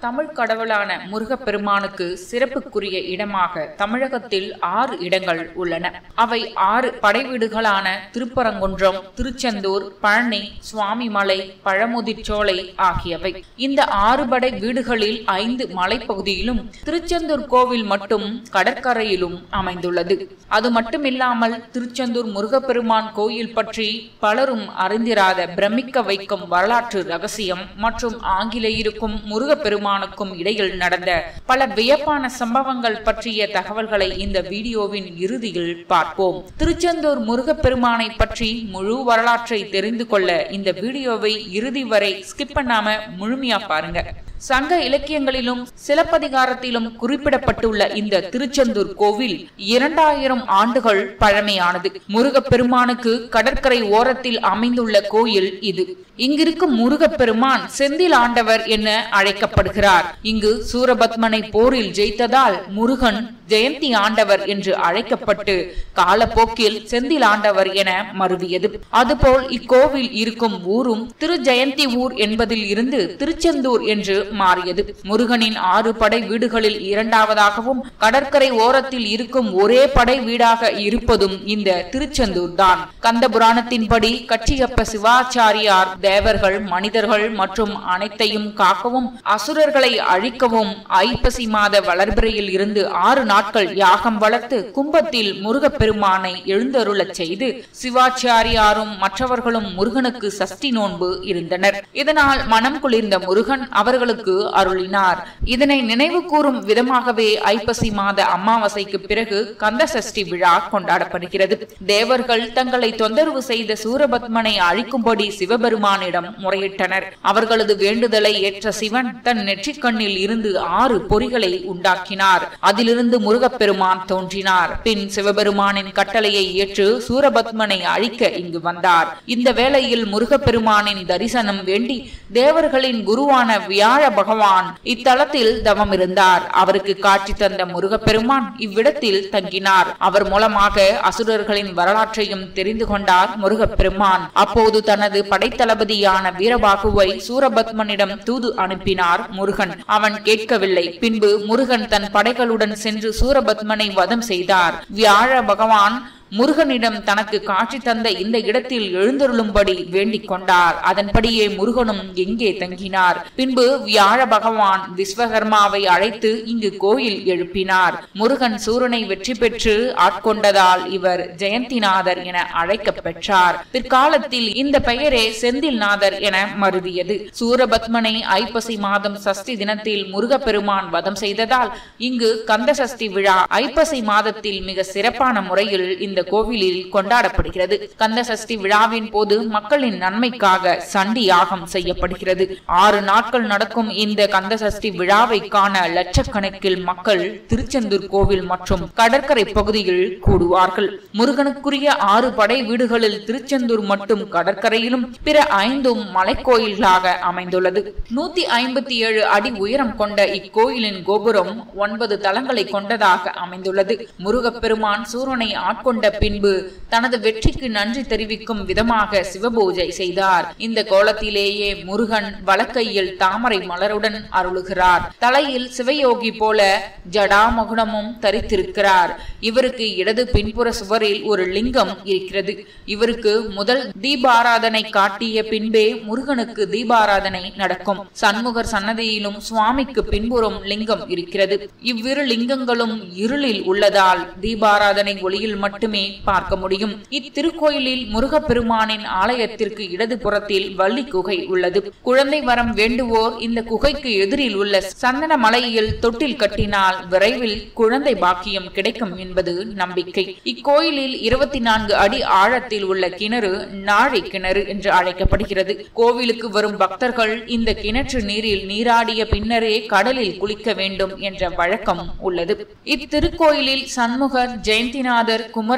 தமிழ் கடவுளான முருகப்பெருமானுக்கு சிறப்புக்குரிய இடமாக தமிழகத்தில் ஆறு இடங்கள் உள்ளன அவை ஆறு படைவீடுகளான திருப்பரங்குன்றம் திருச்செந்தூர் பழனி சுவாமிமலை பழமுதிர்ச்சோலை ஆகியவை இந்த ஆறு படை வீடுகளில் ஐந்து மலைப்பகுதியிலும் திருச்செந்தூர் கோவில் மட்டும் கடற்கரையிலும் அமைந்துள்ளது அது மட்டுமில்லாமல் திருச்செந்தூர் முருகப்பெருமான் கோயில் பற்றி பலரும் அறிந்திராத பிரமிக்க வைக்கும் வரலாற்று ரகசியம் மற்றும் ஆங்கிலேயருக்கும் முருகப்பெருமானுக்கும் இடையில் நடந்த பல வியப்பான சம்பவங்கள் பற்றிய தகவல்களை இந்த வீடியோவின் இறுதியில் பார்ப்போம் திருச்செந்தூர் முருகப்பெருமானை பற்றி முழு வரலாற்றை தெரிந்து கொள்ள இந்த வீடியோவை இறுதி வரை ஸ்கிப் பண்ணாம முழுமையா பாருங்க சங்க இலக்கியங்களிலும் சிலப்பதிகாரத்திலும் குறிப்பிடப்பட்டுள்ள இந்த திருச்செந்தூர் கோவில் இரண்டாயிரம் ஆண்டுகள் பழமையானது முருகப்பெருமானுக்கு கடற்கரை ஓரத்தில் அமைந்துள்ள கோயில் இது இங்கிருக்கும் முருகப்பெருமான் செந்தில் ஆண்டவர் என அழைக்கப்படுகிறார் இங்கு சூரபத்மனை போரில் ஜெயித்ததால் முருகன் ஜெயந்தி ஆண்டவர் என்று அழைக்கப்பட்டு காலப்போக்கில் செந்தில் ஆண்டவர் என மருவியது அதுபோல் இக்கோவில் இருக்கும் ஊரும் திரு ஜெயந்தி ஊர் என்பதில் இருந்து திருச்செந்தூர் என்று மாறியது முருகனின் ஆறு படை வீடுகளில் இரண்டாவதாகவும் கடற்கரை ஓரத்தில் இருக்கும் ஒரே படை வீடாக இருப்பதும் இந்த திருச்செந்தூர் தான் கந்த புராணத்தின்படி கச்சியப்ப சிவாச்சாரியார் தேவர்கள் மனிதர்கள் மற்றும் அனைத்தையும் காக்கவும் அசுரர்களை அழிக்கவும் ஐப்பசி மாத வளர்பிறையில் இருந்து ஆறு நாட்கள் யாகம் வளர்த்து கும்பத்தில் முருகப்பெருமானை எழுந்தருளச் செய்து சிவாச்சாரியாரும் மற்றவர்களும் முருகனுக்கு சஷ்டி நோன்பு இருந்தனர் இதனால் மனம் குளிர்ந்த முருகன் அவர்களுக்கு அருளினார் இதனை நினைவு கூறும் விதமாகவே ஐப்பசி மாத அமாவாசைக்கு பிறகு கந்த சஷ்டி விழா கொண்டாடப்படுகிறது தேவர்கள் தங்களை தொந்தரவு செய்த சூரபத்மனை அழிக்கும்படி சிவபெருமானிடம் முறையிட்டனர் அவர்களது வேண்டுதலை ஏற்ற சிவன் தன் நெற்றிக்கண்ணில் இருந்து ஆறு பொறிகளை உண்டாக்கினார் அதிலிருந்து முருகப்பெருமான் தோன்றினார் பின் சிவபெருமானின் கட்டளையை ஏற்று சூரபத்மனை அழிக்க இங்கு வந்தார் இந்த வேளையில் முருகப்பெருமானின் தரிசனம் வேண்டி தேவர்களின் குருவான வியாழ பகவான் இத்தலத்தில் தவம் இருந்தார் அவருக்கு காட்சி தந்த முருகப்பெருமான் இவ்விடத்தில் தங்கினார் அவர் மூலமாக அசுரர்களின் வரலாற்றையும் தெரிந்து கொண்டார் முருகப்பெருமான் அப்போது தனது படைத்தளபதியான வீரபாகுவை சூரபத்மனிடம் தூது அனுப்பினார் முருகன் அவன் கேட்கவில்லை பின்பு முருகன் தன் படைகளுடன் சென்று சூரபத்மனை வதம் செய்தார் வியாழ பகவான் முருகனிடம் தனக்கு காட்சி தந்த இந்த இடத்தில் எழுந்தருளும்படி வேண்டிக் கொண்டார் அதன்படியே முருகனும் எங்கே தங்கினார் பின்பு வியாழ பகவான் விஸ்வகர்மாவை அழைத்து இங்கு கோயில் எழுப்பினார் முருகன் சூரனை வெற்றி பெற்று ஆட்கொண்டதால் இவர் ஜெயந்திநாதர் என அழைக்க பெற்றார் பிற்காலத்தில் இந்த பெயரே செந்தில்நாதர் என மருவியது சூரபத்மனை ஐப்பசி மாதம் சஷ்டி தினத்தில் முருகப்பெருமான் வதம் செய்ததால் இங்கு கந்த சஷ்டி விழா ஐப்பசி மாதத்தில் மிக சிறப்பான முறையில் இந்த கோவிலில் கொண்டாடப்படுகிறது கந்த சஷ்டி விழாவின் போது மக்களின் நன்மைக்காக சண்டி யாகம் செய்யப்படுகிறது ஆறு நாட்கள் நடக்கும் இந்த கந்த சஷ்டி விழாவை காண லட்சக்கணக்கில் மக்கள் திருச்செந்தூர் கோவில் மற்றும் கடற்கரை பகுதியில் கூடுவார்கள் முருகனுக்குரிய ஆறு படை வீடுகளில் திருச்செந்தூர் மட்டும் கடற்கரையிலும் பிற ஐந்தும் மலைக்கோயில்களாக அமைந்துள்ளது நூத்தி ஐம்பத்தி ஏழு அடி உயரம் கொண்ட இக்கோயிலின் கோபுரம் ஒன்பது தளங்களை கொண்டதாக அமைந்துள்ளது முருகப்பெருமான் சூரனை ஆட்கொண்ட பின்பு தனது வெற்றிக்கு நன்றி தெரிவிக்கும் விதமாக சிவபூஜை செய்தார் இந்த கோலத்திலேயே முருகன் வலக்கையில் தாமரை மலருடன் அருளுகிறார் தலையில் சிவயோகி போல ஜடாமகுடமும் தரித்திருக்கிறார் இவருக்கு இடது பின்புற சுவரில் ஒரு லிங்கம் இருக்கிறது இவருக்கு முதல் தீபாராதனை காட்டிய பின்பே முருகனுக்கு தீபாராதனை நடக்கும் சண்முகர் சன்னதியிலும் சுவாமிக்கு பின்புறம் லிங்கம் இருக்கிறது இவ்விரு லிங்கங்களும் இருளில் உள்ளதால் தீபாராதனை ஒளியில் மட்டுமே பார்க்க முடியும் இத்திருக்கோயிலில் முருகப்பெருமானின் ஆலயத்திற்கு இடது புறத்தில் வள்ளி குகை உள்ளது குழந்தை வரம் வேண்டுவோர் இந்த குகைக்கு எதிரில் உள்ள சந்தன மலையில் தொட்டில் கட்டினால் விரைவில் குழந்தை பாக்கியம் கிடைக்கும் என்பது நம்பிக்கை இக்கோயிலில் இருபத்தி நான்கு அடி ஆழத்தில் உள்ள கிணறு நாழி கிணறு என்று அழைக்கப்படுகிறது கோவிலுக்கு வரும் பக்தர்கள் இந்த கிணற்று நீரில் நீராடிய பின்னரே கடலில் குளிக்க வேண்டும் என்ற வழக்கம் உள்ளது இத்திருக்கோயிலில் சண்முகர் ஜெயந்திநாதர் குமர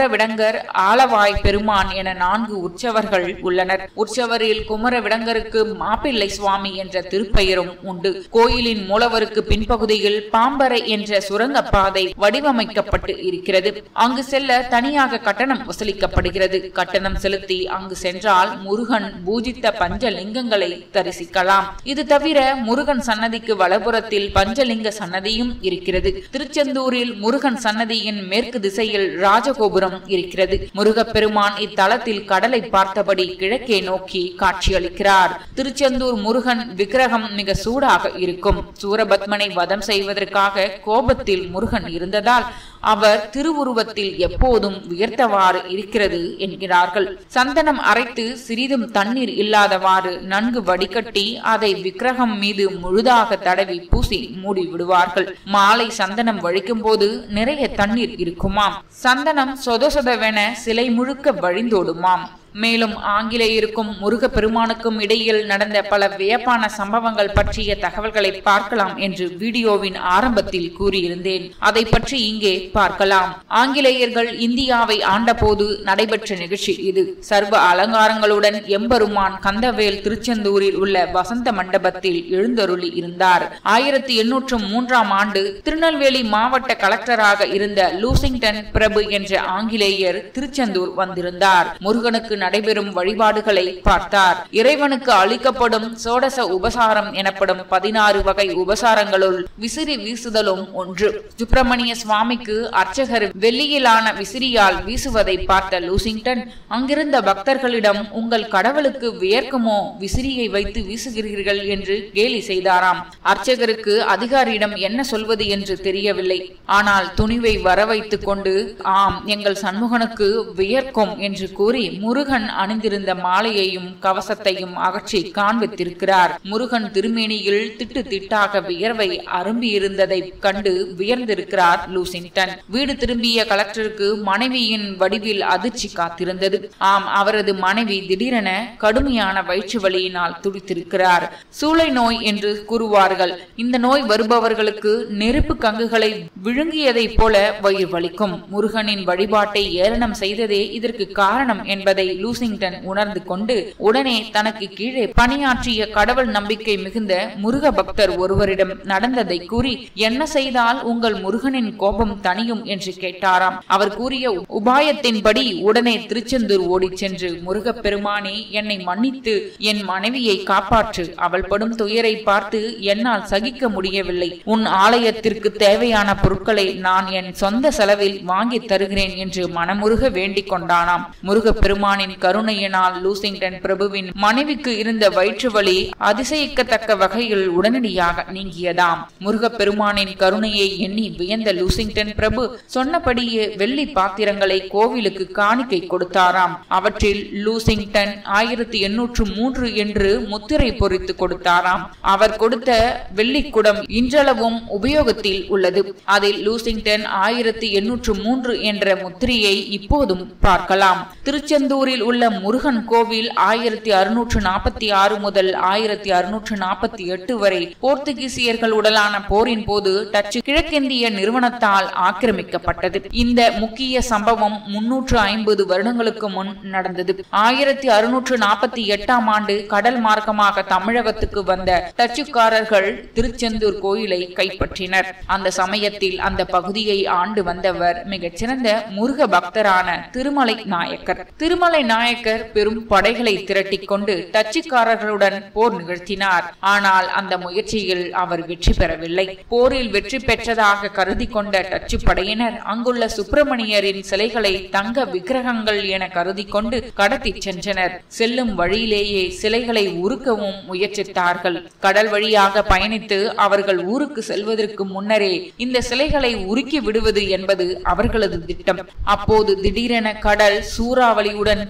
குமரவிடங்கர் ஆலவாய் பெருமான் என நான்கு உற்சவர்கள் உள்ளனர் உற்சவரில் குமரவிடங்கருக்கு மாப்பிள்ளை சுவாமி என்ற திருப்பெயரும் உண்டு கோயிலின் மூலவருக்கு பின்பகுதியில் பாம்பரை என்ற சுரங்கப்பாதை வடிவமைக்கப்பட்டு இருக்கிறது அங்கு செல்ல தனியாக கட்டணம் வசூலிக்கப்படுகிறது கட்டணம் செலுத்தி அங்கு சென்றால் முருகன் பூஜித்த பஞ்சலிங்கங்களை தரிசிக்கலாம் இது தவிர முருகன் சன்னதிக்கு வலப்புறத்தில் பஞ்சலிங்க சன்னதியும் இருக்கிறது திருச்செந்தூரில் முருகன் சன்னதியின் மேற்கு திசையில் ராஜகோபுரம் இருக்கிறது முருகப்பெருமான் இத்தலத்தில் கடலை பார்த்தபடி கிழக்கே நோக்கி காட்சியளிக்கிறார் திருச்செந்தூர் முருகன் விக்கிரகம் மிக சூடாக இருக்கும் சூரபத்மனை வதம் செய்வதற்காக கோபத்தில் முருகன் இருந்ததால் அவர் திருவுருவத்தில் எப்போதும் உயர்த்தவாறு இருக்கிறது என்கிறார்கள் சந்தனம் அரைத்து சிறிதும் தண்ணீர் இல்லாதவாறு நன்கு வடிகட்டி அதை விக்கிரகம் மீது முழுதாக தடவி பூசி மூடி விடுவார்கள் மாலை சந்தனம் வழிக்கும் போது நிறைய தண்ணீர் இருக்குமாம் சந்தனம் சொத சொதவென சிலை முழுக்க வழிந்தோடுமாம் மேலும் ஆங்கிலேயருக்கும் முருக பெருமானுக்கும் இடையில் நடந்த பல வியப்பான சம்பவங்கள் பற்றிய தகவல்களை பார்க்கலாம் என்று வீடியோவின் ஆரம்பத்தில் கூறியிருந்தேன் அதை பற்றி இங்கே பார்க்கலாம் ஆங்கிலேயர்கள் இந்தியாவை ஆண்டபோது நடைபெற்ற நிகழ்ச்சி இது சர்வ அலங்காரங்களுடன் எம்பெருமான் கந்தவேல் திருச்செந்தூரில் உள்ள வசந்த மண்டபத்தில் எழுந்தருளி இருந்தார் ஆயிரத்தி எண்ணூற்று மூன்றாம் ஆண்டு திருநெல்வேலி மாவட்ட கலெக்டராக இருந்த லூசிங்டன் பிரபு என்ற ஆங்கிலேயர் திருச்செந்தூர் வந்திருந்தார் முருகனுக்கு நடைபெறும் வழிபாடுகளை பார்த்தார் இறைவனுக்கு அளிக்கப்படும் சோடச உபசாரம் எனப்படும் பதினாறு வகை உபசாரங்களுள் விசிறி வீசுதலும் ஒன்று சுப்பிரமணிய சுவாமிக்கு அர்ச்சகர் வெள்ளியிலான விசிறியால் வீசுவதை பார்த்த லூசிங்டன் அங்கிருந்த பக்தர்களிடம் உங்கள் கடவுளுக்கு வியர்க்குமோ விசிறியை வைத்து வீசுகிறீர்கள் என்று கேலி செய்தாராம் அர்ச்சகருக்கு அதிகாரியிடம் என்ன சொல்வது என்று தெரியவில்லை ஆனால் துணிவை வரவைத்துக் கொண்டு ஆம் எங்கள் சண்முகனுக்கு வியர்க்கும் என்று கூறி முருகன் அணிந்திருந்த மாலையையும் கவசத்தையும் அகற்றி காண்பித்திருக்கிறார் முருகன் திருமேனியில் திட்டு திட்டாக வியர்வை அரும்பியிருந்ததை கண்டு வியர்ந்திருக்கிறார் லூசிங்டன் வீடு திரும்பிய கலெக்டருக்கு மனைவியின் வடிவில் அதிர்ச்சி காத்திருந்தது ஆம் அவரது மனைவி திடீரென கடுமையான வயிற்று வலியினால் துடித்திருக்கிறார் சூளை நோய் என்று கூறுவார்கள் இந்த நோய் வருபவர்களுக்கு நெருப்பு கங்குகளை விழுங்கியதைப் போல வயிறு வலிக்கும் முருகனின் வழிபாட்டை ஏளனம் செய்ததே இதற்கு காரணம் என்பதை லூசிங்டன் உணர்ந்து கொண்டு உடனே தனக்கு கீழே பணியாற்றிய கடவுள் நம்பிக்கை மிகுந்த முருக பக்தர் ஒருவரிடம் நடந்ததை கூறி என்ன செய்தால் உங்கள் முருகனின் கோபம் தணியும் என்று கேட்டாராம் அவர் கூறிய உபாயத்தின்படி உடனே திருச்செந்தூர் ஓடிச் சென்று முருகப் பெருமானே என்னை மன்னித்து என் மனைவியை காப்பாற்று அவள் படும் துயரை பார்த்து என்னால் சகிக்க முடியவில்லை உன் ஆலயத்திற்கு தேவையான பொருட்களை நான் என் சொந்த செலவில் வாங்கி தருகிறேன் என்று மனமுருக வேண்டிக் கொண்டானாம் முருகப் பெருமானின் கருணையினால் லூசிங்டன் பிரபுவின் மனைவிக்கு இருந்த வயிற்று வலி அதிசயிக்கத்தக்க வகையில் உடனடியாக நீங்கியதாம் முருகப் பெருமானின் கருணையை எண்ணி வியந்த லூசிங்டன் பிரபு சொன்னபடியே வெள்ளி பாத்திரங்களை கோவிலுக்கு காணிக்கை கொடுத்தாராம் அவற்றில் லூசிங்டன் ஆயிரத்தி எண்ணூற்று மூன்று என்று முத்திரை பொறித்து கொடுத்தாராம் அவர் கொடுத்த வெள்ளிக்குடம் இன்றளவும் உபயோகத்தில் உள்ளது அதில் லூசிங்டன் ஆயிரத்தி எண்ணூற்று மூன்று என்ற முத்திரையை இப்போதும் பார்க்கலாம் திருச்செந்தூரில் உள்ள முருகன் கோவில் ஆயிரத்தி அறுநூற்று நாற்பத்தி ஆறு முதல் ஆயிரத்தி அறுநூற்று நாற்பத்தி எட்டு வரை போர்த்துகீசியர்களுடனான போரின் போது டச்சு கிழக்கிந்திய நிறுவனத்தால் ஆக்கிரமிக்கப்பட்டது இந்த முக்கிய சம்பவம் முன்னூற்று ஐம்பது வருடங்களுக்கு முன் நடந்தது ஆயிரத்தி அறுநூற்று நாற்பத்தி எட்டாம் ஆண்டு கடல் மார்க்கமாக தமிழகத்துக்கு வந்த டச்சுக்காரர்கள் திருச்செந்தூர் கோயிலை கைப்பற்றினர் அந்த சமயத்தில் அந்த பகுதியை ஆண்டு வந்தவர் மிகச்சிறந்த முருக பக்தரான திருமலை நாயக்கர் திருமலை நாயக்கர் பெரும் படைகளை திரட்டிக் கொண்டு டச்சுக்காரர்களுடன் போர் நிகழ்த்தினார் ஆனால் அந்த முயற்சியில் அவர் வெற்றி பெறவில்லை போரில் வெற்றி பெற்றதாக கருதி கொண்ட டச்சு படையினர் அங்குள்ள சுப்பிரமணியரின் சிலைகளை தங்க விக்கிரகங்கள் என கருதி கொண்டு கடத்தி சென்றனர் செல்லும் வழியிலேயே சிலைகளை உருக்கவும் முயற்சித்தார்கள் கடல் வழியாக பயணித்து அவர்கள் ஊருக்கு செல்வதற்கு முன்னரே இந்த சிலைகளை உருக்கி விடுவது என்பது அவர்களது திட்டம் அப்போது திடீரென கடல் சூறாவளியுடன்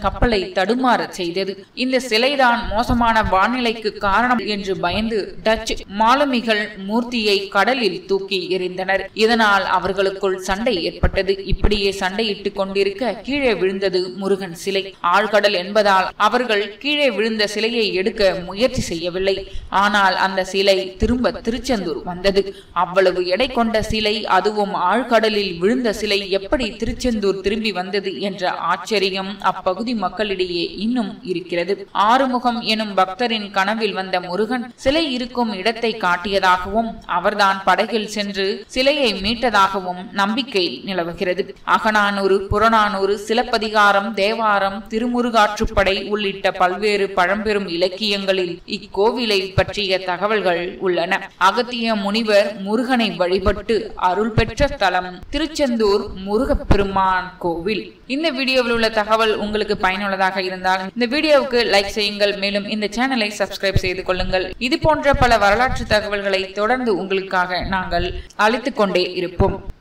கப்பலை தடுமாற செய்தது இந்த சிலைதான் மோசமான வானிலைக்கு காரணம் என்று பயந்து டச் மாலுமிகள் மூர்த்தியை கடலில் தூக்கி எறிந்தனர் இதனால் அவர்களுக்குள் சண்டை ஏற்பட்டது இப்படியே சண்டையிட்டுக் கொண்டிருக்க கீழே விழுந்தது முருகன் சிலை ஆழ்கடல் என்பதால் அவர்கள் கீழே விழுந்த சிலையை எடுக்க முயற்சி செய்யவில்லை ஆனால் அந்த சிலை திரும்ப திருச்செந்தூர் வந்தது அவ்வளவு எடை கொண்ட சிலை அதுவும் ஆழ்கடலில் விழுந்த சிலை எப்படி திருச்செந்தூர் திரும்பி வந்தது என்ற ஆச்சரியம் அப்பகுதி மக்களிடையே இன்னும் இருக்கிறது ஆறுமுகம் எனும் பக்தரின் கனவில் வந்த முருகன் சிலை இருக்கும் இடத்தை காட்டியதாகவும் அவர்தான் படகில் சென்று சிலையை மீட்டதாகவும் நம்பிக்கை நிலவுகிறது அகநானூறு புறநானூறு சிலப்பதிகாரம் தேவாரம் திருமுருகாற்றுப்படை உள்ளிட்ட பல்வேறு பழம்பெரும் இலக்கியங்களில் இக்கோவிலை பற்றிய தகவல்கள் உள்ளன அகத்திய முனிவர் முருகனை வழிபட்டு அருள் பெற்ற தலம் திருச்செந்தூர் முருகப்பெருமான் கோவில் இந்த வீடியோவில் உள்ள தகவல் உங்களுக்கு பயனுள்ளதாக இருந்தால் இந்த வீடியோவுக்கு லைக் செய்யுங்கள் மேலும் இந்த சேனலை சப்ஸ்கிரைப் செய்து கொள்ளுங்கள் இது போன்ற பல வரலாற்று தகவல்களை தொடர்ந்து உங்களுக்காக நாங்கள் அளித்துக் கொண்டே இருப்போம்